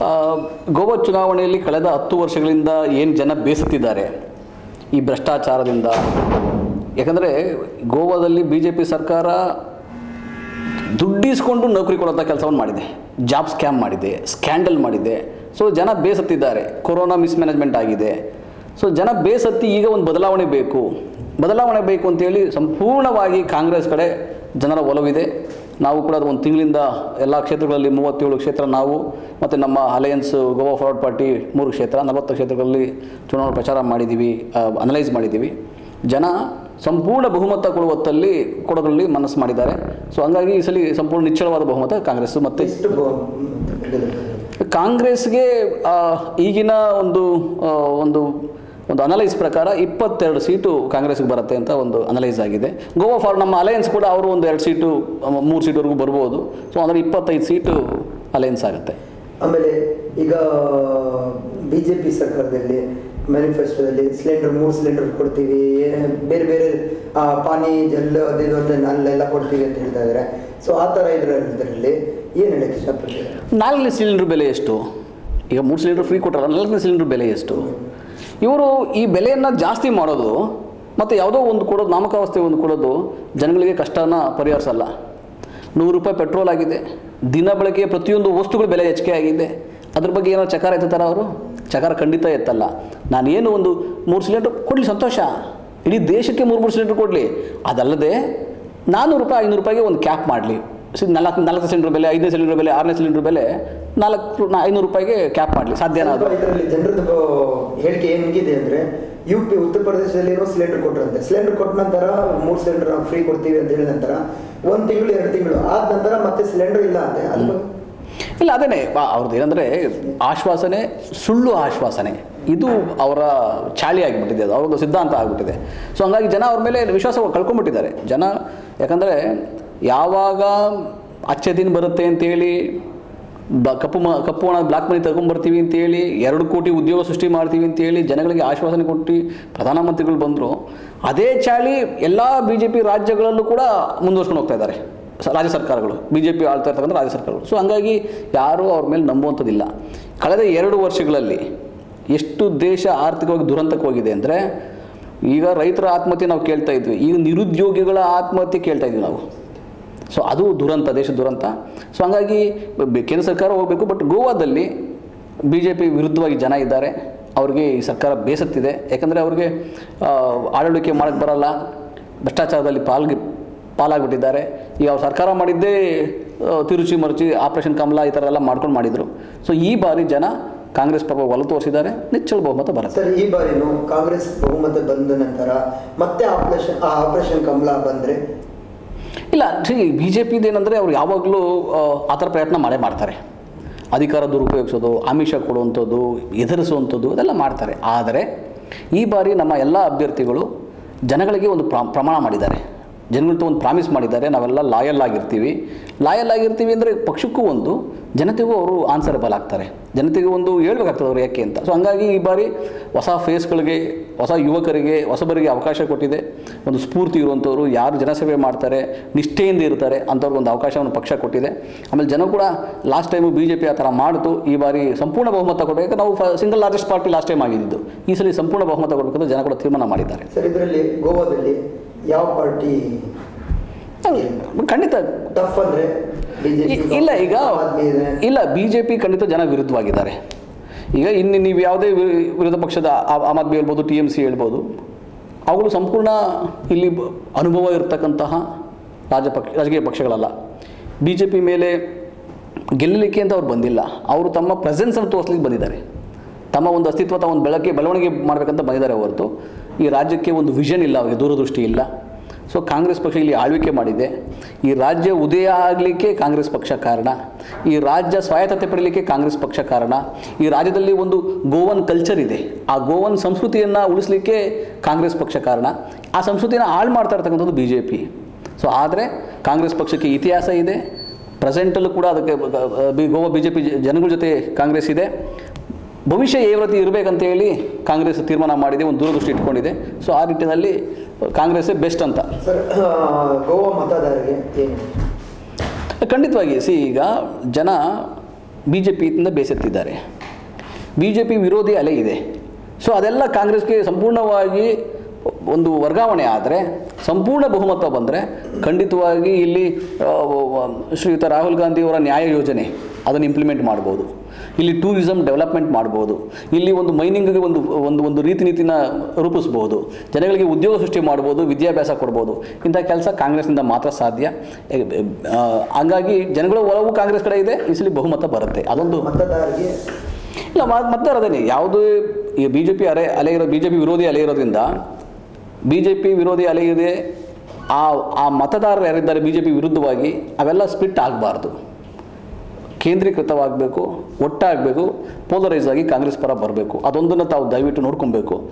ಆ, ಗೋವಾ ಚುನಾವಣೆಯಲ್ಲಿ ಕಳೆದ ಹತ್ತು ವರ್ಷಗಳಿಂದ ಏನು ಜನ ಬೇಸತ್ತಿದ್ದಾರೆ ಈ ಭ್ರಷ್ಟಾಚಾರದಿಂದ ಯಾಕಂದರೆ ಗೋವಾದಲ್ಲಿ ಬಿ ಜೆ ಪಿ ಸರ್ಕಾರ ದುಡ್ಡಿಸ್ಕೊಂಡು ನೌಕರಿ ಕೊಡೋಂಥ ಕೆಲಸವನ್ನು ಮಾಡಿದೆ ಜಾಬ್ ಸ್ಕ್ಯಾಮ್ ಮಾಡಿದೆ ಸ್ಕ್ಯಾಂಡಲ್ ಮಾಡಿದೆ ಸೊ ಜನ ಬೇಸತ್ತಿದ್ದಾರೆ ಕೊರೋನಾ ಮಿಸ್ಮ್ಯಾನೇಜ್ಮೆಂಟ್ ಆಗಿದೆ ಸೊ ಜನ ಬೇಸತ್ತಿ ಈಗ ಒಂದು ಬದಲಾವಣೆ ಬೇಕು ಬದಲಾವಣೆ ಬೇಕು ಅಂತೇಳಿ ಸಂಪೂರ್ಣವಾಗಿ ಕಾಂಗ್ರೆಸ್ ಕಡೆ ಜನರ ಒಲವಿದೆ ನಾವು ಕೂಡ ಅದು ಒಂದು ತಿಂಗಳಿಂದ ಎಲ್ಲ ಕ್ಷೇತ್ರಗಳಲ್ಲಿ ಮೂವತ್ತೇಳು ಕ್ಷೇತ್ರ ನಾವು ಮತ್ತು ನಮ್ಮ ಅಲಯನ್ಸ್ ಗೋವಾ ಫಾರ್ವರ್ಡ್ ಪಾರ್ಟಿ ಮೂರು ಕ್ಷೇತ್ರ ನಲವತ್ತು ಕ್ಷೇತ್ರಗಳಲ್ಲಿ ಚುನಾವಣಾ ಪ್ರಚಾರ ಮಾಡಿದ್ದೀವಿ ಅನಲೈಸ್ ಮಾಡಿದ್ದೀವಿ ಜನ ಸಂಪೂರ್ಣ ಬಹುಮತ ಕೊಡುವತ್ತಲ್ಲಿ ಕೊಡೋದ್ರಲ್ಲಿ ಮನಸ್ಸು ಮಾಡಿದ್ದಾರೆ ಸೊ ಹಂಗಾಗಿ ಈ ಸಲ ಸಂಪೂರ್ಣ ನಿಚ್ಚಳವಾದ ಬಹುಮತ ಕಾಂಗ್ರೆಸ್ ಮತ್ತು ಎಷ್ಟು ಬ- ಕಾಂಗ್ರೆಸ್ಗೆ ಆ, ಈಗಿನ ಒಂದು ಆ, ಒಂದು ಒಂದು ಅನಲೈಸ್ ಪ್ರಕಾರ ಇಪ್ಪತ್ತೆರಡು ಸೀಟು ಕಾಂಗ್ರೆಸ್ಗೆ ಬರುತ್ತೆ ಅಂತ ಒಂದು ಅನಲೈಸ್ ಆಗಿದೆ ಗೋವಾ ಫಾರ್ ನಮ್ಮ ಅಲಯನ್ಸ್ ಕೂಡ ಅವರು ಒಂದು ಎರಡು ಸೀಟು ಮೂರು ಸೀಟ್ವರೆಗೂ ಬರ್ಬೋದು ಸೊ ಅಂದರೆ ಇಪ್ಪತ್ತೈದು ಸೀಟು ಅಲಯನ್ಸ್ ಆಗುತ್ತೆ ಆಮೇಲೆ ಈಗ ಬಿ ಜೆ ಪಿ ಸರ್ಕಾರದಲ್ಲಿ ಮ್ಯಾನಿಫೆಸ್ಟೋದಲ್ಲಿ ಸಿಲಿಂಡರ್ ಮೂರು ಸಿಲಿಂಡರ್ ಕೊಡ್ತೀವಿ ಏನೇ ಬೇರೆ ಬೇರೆ ಆ, ಪಾನಿ ಜಲ್ ಅದು ಇದು ಅಂತ ಅಲ್ಲೆಲ್ಲ ಕೊಡ್ತೀವಿ ಅಂತ ಹೇಳ್ತಾ ಇದ್ದಾರೆ ಸೊ ಆ ಥರ ಇದರಲ್ಲಿ ಏನು ಹೇಳಕ್ಕೆ ಇಷ್ಟಪಡ್ತೀರಾ ನಾಲ್ಕನೇ ಸಿಲಿಂಡರ್ ಬೆಲೆ ಎಷ್ಟು ಈಗ ಮೂರು ಸಿಲಿಂಡರ್ ಫ್ರೀ ಕೊಟ್ಟರಲ್ಲ ನಾಲ್ಕನೇ ಸಿಲಿಂಡರ್ ಬೆಲೆ ಎಷ್ಟು ಇವರು ಈ ಬೆಲೆಯನ್ನು ಜಾಸ್ತಿ ಮಾಡೋದು ಮತ್ತು ಯಾವುದೋ ಒಂದು ಕೊಡೋದು ನಾಮಕಾವಸ್ಥೆ ಒಂದು ಕೊಡೋದು ಜನಗಳಿಗೆ ಕಷ್ಟನ ಪರಿಹರಿಸಲ್ಲ ನೂರು ರೂಪಾಯಿ ಪೆಟ್ರೋಲ್ ಆಗಿದೆ ದಿನ ಬಳಕೆಯ ಪ್ರತಿಯೊಂದು ವಸ್ತುಗಳ ಬೆಲೆ ಹೆಚ್ಚಿಗೆ ಆಗಿದೆ ಅದ್ರ ಬಗ್ಗೆ ಏನೋ ಚಕಾರ ಎತ್ತಾರ ಅವರು ಚಕಾರ ಖಂಡಿತ ಎತ್ತಲ್ಲ ನಾನೇನು ಒಂದು ಮೂರು ಸಿಲಿಂಡರ್ ಕೊಡಲಿ ಸಂತೋಷ ಇಡೀ ದೇಶಕ್ಕೆ ಮೂರು ಮೂರು ಸಿಲಿಂಡರ್ ಕೊಡಲಿ ಅದಲ್ಲದೆ ನಾನ್ನೂರು ರೂಪಾಯಿ ಐನೂರು ರೂಪಾಯಿಗೆ ಒಂದು ಕ್ಯಾಪ್ ಮಾಡಲಿ ನಾಲ್ಕು ನಾಲ್ಕು ಸಿಲಿಂಡರ್ ಬೆಲೆ ಐದನೇ ಸಿಲಿಂಡರ್ ಬೆಲೆ ಆರನೇ ಸಿಲಿಂಡರ್ ಬೆಲೆ ನಾಲ್ಕು ನಾ- ಐನೂರು ರೂಪಾಯಿಗೆ ಕ್ಯಾಪ್ ಮಾಡಲಿ ಸಾಧ್ಯನಾ ಅದು ಇದರಲ್ಲಿ ಜನರದ್ದು ಹೇಳಿಕೆ ಹೆಂಗಿದೆ ಅಂದ್ರೆ ಯು ಪಿ ಉತ್ತರ ಪ್ರದೇಶದಲ್ಲಿರೋ ಸಿಲಿಂಡರ್ ಕೊಟ್ರಂತೆ ಸಿಲಿಂಡರ್ ಕೊಟ್ಟ ನಂತರ ಮೂರು ಸಿಲಿಂಡರ್ ನಾವು ಫ್ರೀ ಕೊಡ್ತೀವಿ ಅಂತ ಹೇಳಿದ ನಂತರ ಒಂದು ತಿಂಗಳು ಎರಡು ತಿಂಗಳು ಆದ ನಂತರ ಮತ್ತೆ ಸಿಲಿಂಡರ್ ಇಲ್ಲ ಅಂತೆ ಅದ್ರ ಬಗ್ಗೆ ಇಲ್ಲ ಅದೇನೆ ಬಾ- ಅವ್ರದ್ದು ಏನಂದರೆ ಆಶ್ವಾಸನೆ ಸುಳ್ಳು ಆಶ್ವಾಸನೆ ಇದು ಅವರ ಚಾಳಿ ಆಗಿಬಿಟ್ಟಿದೆ ಅದು ಅವ್ರದ್ದು ಸಿದ್ಧಾಂತ ಆಗಿಬಿಟ್ಟಿದೆ ಸೊ ಹಂಗಾಗಿ ಜನ ಅವ್ರ ಮೇಲೆ ವಿಶ್ವಾಸ ಕಳ್ಕೊಂಡ್ಬಿಟ್ಟಿದ್ದಾರೆ ಜನ ಯಾಕಂದರೆ ಯಾವಾಗ ಅಚ್ಚೆ ದಿನ ಬರುತ್ತೆ ಅಂತೇಳಿ ಬ ಕಪ್ಪು ಮ ಕಪ್ಪು ಹಣ ಬ್ಲಾಕ್ ಮನಿ ತಗೊಂಬರ್ತೀವಿ ಅಂತೇಳಿ ಎರಡು ಕೋಟಿ ಉದ್ಯೋಗ ಸೃಷ್ಟಿ ಮಾಡ್ತೀವಿ ಅಂತೇಳಿ ಜನಗಳಿಗೆ ಆಶ್ವಾಸನೆ ಕೊಟ್ಟು ಪ್ರಧಾನಮಂತ್ರಿಗಳು ಬಂದರು ಅದೇ ಚಾಳಿ ಎಲ್ಲ ಬಿ ಜೆ ಪಿ ರಾಜ್ಯಗಳಲ್ಲೂ ಕೂಡ ಮುಂದುವರ್ಸ್ಕೊಂಡು ಹೋಗ್ತಾ ಇದ್ದಾರೆ ಸ- ರಾಜ್ಯ ಸರ್ಕಾರಗಳು ಬಿ ಜೆ ಪಿ ಆಳ್ತಾ ಇರ್ತಕ್ಕಂಥ ರಾಜ್ಯ ಸರ್ಕಾರಗಳು ಸೊ ಹಂಗಾಗಿ ಯಾರೂ ಅವ್ರ ಮೇಲೆ ನಂಬುವಂಥದ್ದಿಲ್ಲ ಕಳೆದ ಎರಡು ವರ್ಷಗಳಲ್ಲಿ ಎಷ್ಟು ದೇಶ ಆರ್ಥಿಕವಾಗಿ ದುರಂತಕ್ಕೆ ಹೋಗಿದೆ ಅಂದರೆ ಈಗ ರೈತರ ಆತ್ಮಹತ್ಯೆ ನಾವು ಕೇಳ್ತಾ ಇದ್ವಿ ಈಗ ನಿರುದ್ಯೋಗಿಗಳ ಆತ್ಮಹತ್ಯೆ ಕೇಳ್ತಾ ಇದ್ವಿ ನಾವು ಸೊ ಅದು ದುರಂತ ದೇಶ ದುರಂತ ಸೊ ಹಂಗಾಗಿ ಬ- ಕೇಂದ್ರ ಸರ್ಕಾರ ಹೋಗಬೇಕು ಬಟ್ ಗೋವಾದಲ್ಲಿ ಬಿ ಜೆ ಪಿ ವಿರುದ್ಧವಾಗಿ ಜನ ಇದ್ದಾರೆ ಅವ್ರಿಗೆ ಈ ಸರ್ಕಾರ ಬೇಸತ್ತಿದೆ ಯಾಕಂದರೆ ಅವ್ರಿಗೆ ಆ, ಆಡಳಿಕೆ ಮಾಡೋಕ್ಕೆ ಬರಲ್ಲ ಭ್ರಷ್ಟಾಚಾರದಲ್ಲಿ ಪಾಲ್ಗೆ ಪಾಲಾಗ್ಬಿಟ್ಟಿದ್ದಾರೆ ಈಗ ಅವ್ರು ಸರ್ಕಾರ ಮಾಡಿದ್ದೇ ಆ, ತಿರುಚಿ ಮರುಚಿ ಆಪರೇಷನ್ ಕಮಲ ಈ ಥರ ಎಲ್ಲ ಮಾಡ್ಕೊಂಡು ಮಾಡಿದರು ಸೊ ಈ ಬಾರಿ ಜನ ಕಾಂಗ್ರೆಸ್ ಪರ ಒಲ ತೋರಿಸಿದ್ದಾರೆ ನಿಚ್ಚಳ ಬಹುಮತ ಬರುತ್ತೆ ಸರ್ ಈ ಬಾರಿನೂ ಕಾಂಗ್ರೆಸ್ ಬಹುಮತ ಬಂದ ನಂತರ ಮತ್ತೆ ಆಪರೇಷನ್ ಆಪರೇಷನ್ ಕಮಲ ಬಂದ್ರೆ ಇಲ್ಲ ಬಿ ಜೆ ಪಿದು ಏನಂದರೆ ಅವ್ರು ಯಾವಾಗಲೂ ಆ ಥರ ಪ್ರಯತ್ನ ಮಾಡೇ ಮಾಡ್ತಾರೆ ಅಧಿಕಾರ ದುರುಪಯೋಗಿಸೋದು ಆಮಿಷ ಕೊಡುವಂಥದ್ದು ಎದುರಿಸುವಂಥದ್ದು ಅದೆಲ್ಲ ಮಾಡ್ತಾರೆ ಆದರೆ ಈ ಬಾರಿ ನಮ್ಮ ಎಲ್ಲ ಅಭ್ಯರ್ಥಿಗಳು ಜನಗಳಿಗೆ ಒಂದು ಪ್ರಾ ಪ್ರಮಾಣ ಮಾಡಿದ್ದಾರೆ ಜನಗಳ್ತ ಒಂದು ಪ್ರಾಮಿಸ್ ಮಾಡಿದ್ದಾರೆ ನಾವೆಲ್ಲ ಲಾಯಲ್ ಆಗಿರ್ತೀವಿ ಲಾಯಲ್ ಆಗಿರ್ತೀವಿ ಅಂದರೆ ಪಕ್ಷಕ್ಕೂ ಒಂದು ಜನತೆಗೂ ಅವರು ಆನ್ಸರಬಲ್ ಆಗ್ತಾರೆ ಜನತೆಗೆ ಒಂದು ಹೇಳ್ಬೇಕಾಗ್ತದೆ ಅವ್ರು ಯಾಕೆ ಅಂತ ಸೊ ಹಂಗಾಗಿ ಈ ಬಾರಿ ಹೊಸ ಫೇಸ್ಗಳಿಗೆ ಹೊಸ ಯುವಕರಿಗೆ ಹೊಸಬರಿಗೆ ಅವಕಾಶ ಕೊಟ್ಟಿದೆ ಒಂದು ಸ್ಫೂರ್ತಿ ಇರುವಂಥವ್ರು ಯಾರು ಜನಸೇವೆ ಮಾಡ್ತಾರೆ ನಿಷ್ಠೆಯಿಂದ ಇರ್ತಾರೆ ಅಂಥವ್ರಿಗೆ ಒಂದು ಅವಕಾಶವನ್ನು ಪಕ್ಷ ಕೊಟ್ಟಿದೆ ಆಮೇಲೆ ಜನ ಕೂಡ last time B J P ಆ ಥರ ಮಾಡಿತು ಈ ಬಾರಿ ಸಂಪೂರ್ಣ ಬಹುಮತ ಕೊಡಬೇಕು ನಾವು single largest party last time ಆಗಿದ್ದು ಈ ಸಲ ಸಂಪೂರ್ಣ ಬಹುಮತ ಕೊಡಬೇಕಂತ ಜನ ಕೂಡ ತೀರ್ಮಾನ ಮಾಡಿದ್ದಾರೆ ಸರ್ ಇದರಲ್ಲಿ ಗೋವಾದಲ್ಲಿ ಯಾವ ಪಾರ್ಟಿ ಖಂಡಿತ ಟಫ್ ಅಂದ್ರೆ ಬಿಜೆಪಿ ಇ- ಇಲ್ಲ ಈಗ ಇಲ್ಲ ಬಿ ಜೆ ಪಿ ಖಂಡಿತ ಜನ ವಿರುದ್ಧವಾಗಿದ್ದಾರೆ ಈಗ ಇನ್ನು ನೀವು ಯಾವುದೇ ವಿ- ವಿರೋಧ ಪಕ್ಷದ ಆ- ಆಮ್ ಆದ್ಮಿ ಹೇಳ್ಬೋದು ಟಿ ಎಮ್ ಸಿ ಹೇಳ್ಬೋದು ಅವುಗಳು ಸಂಪೂರ್ಣ ಇಲ್ಲಿ ಬ- ಅನುಭವ ಇರತಕ್ಕಂತಹ ರಾಜಪಕ್ಷ ರಾಜಕೀಯ ಪಕ್ಷಗಳಲ್ಲ ಬಿ ಜೆ ಪಿ ಮೇಲೆ ಗೆಲ್ಲಲಿಕ್ಕೆ ಅಂತ ಅವ್ರು ಬಂದಿಲ್ಲ ಅವರು ತಮ್ಮ ಪ್ರೆಸೆನ್ಸನ್ನು ತೋರಿಸ್ಲಿಕ್ಕೆ ಬಂದಿದ್ದಾರೆ ತಮ್ಮ ಒಂದು ಅಸ್ತಿತ್ವ ತಮ್ಮ ಒಂದು ಬೆಳಗ್ಗೆ ಬೆಳವಣಿಗೆ ಮಾಡಬೇಕಂತ ಬಂದಿದ್ದಾರೆ ಹೊರತು ಈ ರಾಜ್ಯಕ್ಕೆ ಒಂದು ವಿಷನ್ ಇಲ್ಲ ಅವರಿಗೆ ದೂರದೃಷ್ಟಿ ಇಲ್ಲ ಸೊ ಕಾಂಗ್ರೆಸ್ ಪಕ್ಷ ಇಲ್ಲಿ ಆಳ್ವಿಕೆ ಮಾಡಿದೆ ಈ ರಾಜ್ಯ ಉದಯ ಆಗಲಿಕ್ಕೆ ಕಾಂಗ್ರೆಸ್ ಪಕ್ಷ ಕಾರಣ ಈ ರಾಜ್ಯ ಸ್ವಾಯತ್ತತೆ ಪಡೀಲಿಕ್ಕೆ ಕಾಂಗ್ರೆಸ್ ಪಕ್ಷ ಕಾರಣ ಈ ರಾಜ್ಯದಲ್ಲಿ ಒಂದು ಗೋವನ್ ಕಲ್ಚರ್ ಇದೆ ಆ ಗೋವನ್ ಸಂಸ್ಕೃತಿಯನ್ನು ಉಳಿಸ್ಲಿಕ್ಕೆ ಕಾಂಗ್ರೆಸ್ ಪಕ್ಷ ಕಾರಣ ಆ ಸಂಸ್ಕೃತಿನ ಹಾಳು ಮಾಡ್ತಾ ಇರ್ತಕ್ಕಂಥದ್ದು ಬಿ ಜೆ ಪಿ ಸೊ ಆದರೆ ಕಾಂಗ್ರೆಸ್ ಪಕ್ಷಕ್ಕೆ ಇತಿಹಾಸ ಇದೆ ಪ್ರೆಸೆಂಟಲ್ಲೂ ಕೂಡ ಅದಕ್ಕೆ ಬ- B Goa B J P ಜನಗಳ ಜೊತೆ ಕಾಂಗ್ರೆಸ್ ಇದೆ ಭವಿಷ್ಯ ಯಾವ ರೀತಿ ಇರಬೇಕಂತ ಹೇಳಿ ಕಾಂಗ್ರೆಸ್ ತೀರ್ಮಾನ ಮಾಡಿದೆ ಒಂದು ದೂರದೃಷ್ಟಿ ಇಟ್ಕೊಂಡಿದೆ ಸೊ ಆ ನಿಟ್ಟಿನಲ್ಲಿ ಕಾಂಗ್ರೆಸ್ಸೇ ಬೆಸ್ಟ್ ಅಂತ ಸರ್ ಆ, ಗೋವಾ ಮತದಾರರಿಗೆ ಏನು ಖಂಡಿತವಾಗಿ ಸಿ ಈಗ ಜನ ಬಿ ಜೆ ಪಿಯಿಂದ ಬೇಸತ್ತಿದ್ದಾರೆ ಬಿ ಜೆ ಪಿ ವಿರೋಧಿ ಅಲೆ ಇದೆ ಸೊ ಅದೆಲ್ಲ ಕಾಂಗ್ರೆಸ್ಗೆ ಸಂಪೂರ್ಣವಾಗಿ ಒಂದು ವರ್ಗಾವಣೆ ಆದರೆ ಸಂಪೂರ್ಣ ಬಹುಮತ ಬಂದರೆ ಖಂಡಿತವಾಗಿ ಇಲ್ಲಿ ಆ, ಶ್ರೀಯುತ ರಾಹುಲ್ ಗಾಂಧಿಯವರ ನ್ಯಾಯ ಯೋಜನೆ ಅದನ್ನು ಇಂಪ್ಲಿಮೆಂಟ್ ಮಾಡ್ಬೋದು ಇಲ್ಲಿ ಟೂರಿಸಮ್ ಡೆವಲಪ್ಮೆಂಟ್ ಮಾಡ್ಬೋದು ಇಲ್ಲಿ ಒಂದು ಮೈನಿಂಗ್ಗೆ ಒಂದು ಒಂದು ಒಂದು ರೀತಿ ನೀತಿನ ರೂಪಿಸ್ಬೋದು ಜನಗಳಿಗೆ ಉದ್ಯೋಗ ಸೃಷ್ಟಿ ಮಾಡ್ಬೋದು ವಿದ್ಯಾಭ್ಯಾಸ ಕೊಡ್ಬೋದು ಇಂಥ ಕೆಲಸ ಕಾಂಗ್ರೆಸ್ನಿಂದ ಮಾತ್ರ ಸಾಧ್ಯ ಆ, ಹಂಗಾಗಿ ಜನಗಳ ಒಲವು ಕಾಂಗ್ರೆಸ್ ಕಡೆ ಇದೆ ಈ ಸಲ ಬಹುಮತ ಬರುತ್ತೆ ಅದೊಂದು ಮತದಾರರಿಗೆ ಇಲ್ಲ ಮ- ಮತ್ತೆ ಅದೇನೆ ಯಾವುದು ಈ ಬಿ ಜೆ ಪಿ ಅಲೆ ಅಲೆ ಇರೋ ಬಿ ಜೆ ಪಿ ವಿರೋಧಿ ಅಲೆ ಇರೋದ್ರಿಂದ ಬಿ ಜೆ ಪಿ ವಿರೋಧಿ ಅಲೆ ಇದೆ ಆ ಆ ಮತದಾರರು ಯಾರಿದ್ದಾರೆ ಬಿ ಜೆ ಪಿ ವಿರುದ್ಧವಾಗಿ ಅವೆಲ್ಲ ಸ್ಪ್ಲಿಟ್ ಆಗಬಾರ್ದು ಕೇಂದ್ರೀಕೃತವಾಗಬೇಕು ಒಟ್ಟಾಗಬೇಕು ಪೋಲರೈಸ್ ಆಗಿ ಕಾಂಗ್ರೆಸ್ ಪರ ಬರಬೇಕು ಅದೊಂದನ್ನು ತಾವು ದಯವಿಟ್ಟು ನೋಡ್ಕೊಬೇಕು